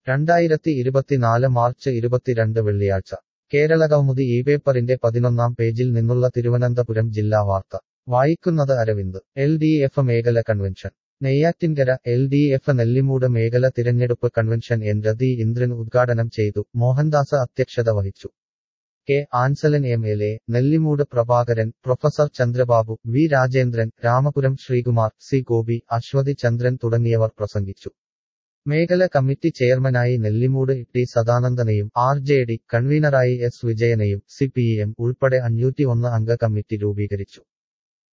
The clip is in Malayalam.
രണ്ടായിരത്തി ഇരുപത്തിനാല് മാർച്ച് ഇരുപത്തിരണ്ട് വെള്ളിയാഴ്ച കേരള കൗമുദി ഈ പേപ്പറിന്റെ പതിനൊന്നാം പേജിൽ നിന്നുള്ള തിരുവനന്തപുരം ജില്ലാ വാർത്ത വായിക്കുന്നത് അരവിന്ദ് എൽ ഡി എഫ് മേഖല convention Neyyattinkara L D F Nellimoodu മേഖല തിരഞ്ഞെടുപ്പ് കൺവെൻഷൻ എൻ രതി ഇന്ദ്രൻ ഉദ്ഘാടനം ചെയ്തു മോഹൻദാസ് അധ്യക്ഷത വഹിച്ചു K Ansalan M L A Nellimoodu Prabhakaran professor Chandrababu V Rajendran Ramapuram Sreekumar C Gopi Aswathi Chandran തുടങ്ങിയവർ പ്രസംഗിച്ചു മേഖല കമ്മിറ്റി ചെയർമാനായി നെല്ലിമൂട് ടി സദാനന്ദനെയും ആർ ജെ ഡി കൺവീനറായി എസ് വിജയനെയും സി പി എം ഉൾപ്പെടെ അഞ്ഞൂറ്റി ഒന്ന് അംഗ കമ്മിറ്റി രൂപീകരിച്ചു